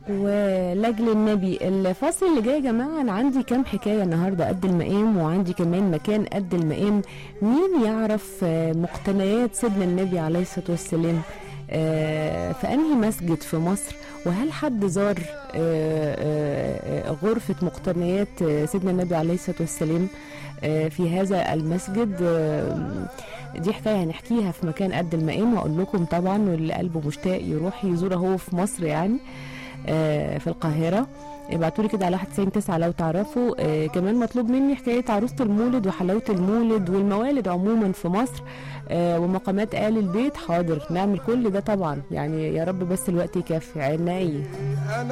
ولاجل النبي الفصل اللي جاي يا جماعه انا عندي كام حكايه النهارده قد المقام وعندي كمان مكان قد المقام مين يعرف آه، مقتنيات سيدنا النبي عليه الصلاه والسلام آه، في انهي مسجد في مصر وهل حد زار آه، آه، آه، غرفه مقتنيات آه، سيدنا النبي عليه الصلاه والسلام آه، في هذا المسجد آه، دي حكايه هنحكيها في مكان قد المقام واقول لكم طبعا واللي قلبه مشتاق يروح يزور هو في مصر يعني آه، في القاهره ابعتوا لي كده على 199 لو تعرفوا آه كمان مطلوب مني حكايه عروسه المولد وحلاوه المولد والموالد عموما في مصر آه ومقامات آل البيت حاضر نعمل كل ده طبعا يعني يا رب بس الوقت يكفي عناية انا